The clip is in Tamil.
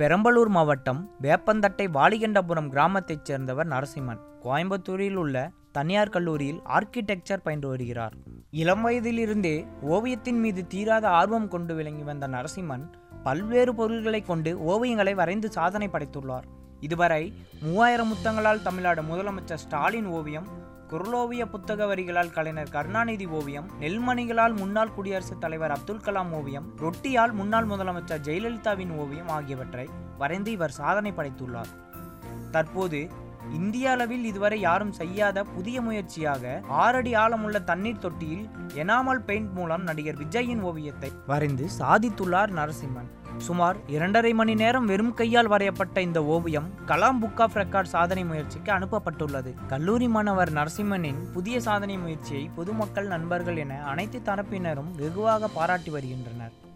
பெரம்பலூர் மாவட்டம் வேப்பந்தட்டை வாலிகண்டபுரம் கிராமத்தைச் சேர்ந்தவர் நரசிம்மன் கோயம்புத்தூரில் உள்ள தனியார் கல்லூரியில் ஆர்க்கிடெக்சர் பயின்று வருகிறார் இளம் வயதிலிருந்தே ஓவியத்தின் மீது தீராத ஆர்வம் கொண்டு விளங்கி வந்த நரசிம்மன் பல்வேறு பொருள்களை கொண்டு ஓவியங்களை வரைந்து சாதனை படைத்துள்ளார் இதுவரை மூவாயிரம் முத்தங்களால் தமிழ்நாடு முதலமைச்சர் ஸ்டாலின் ஓவியம் குரலோவிய புத்தக வரிகளால் கலைஞர் கருணாநிதி ஓவியம் நெல்மணிகளால் முன்னாள் குடியரசுத் தலைவர் அப்துல் கலாம் ஓவியம் ரொட்டியால் முன்னாள் முதலமைச்சர் ஜெயலலிதாவின் ஓவியம் ஆகியவற்றை வரைந்து இவர் சாதனை படைத்துள்ளார் தற்போது இந்திய அளவில் இதுவரை யாரும் செய்யாத புதிய முயற்சியாக ஆறடி ஆழமுள்ள தண்ணீர் தொட்டியில் எனாமல் பெயிண்ட் மூலம் நடிகர் விஜயின் ஓவியத்தை வரைந்து சாதித்துள்ளார் நரசிம்மன் சுமார் இரண்டரை மணி நேரம் வெறும் கையால் வரையப்பட்ட இந்த ஓவியம் கலாம் புக் ஆஃப் ரெக்கார்ட் சாதனை முயற்சிக்கு அனுப்பப்பட்டுள்ளது கல்லூரி மாணவர் நரசிம்மனின் புதிய சாதனை முயற்சியை பொதுமக்கள் நண்பர்கள் என அனைத்து தரப்பினரும் வெகுவாக பாராட்டி வருகின்றனர்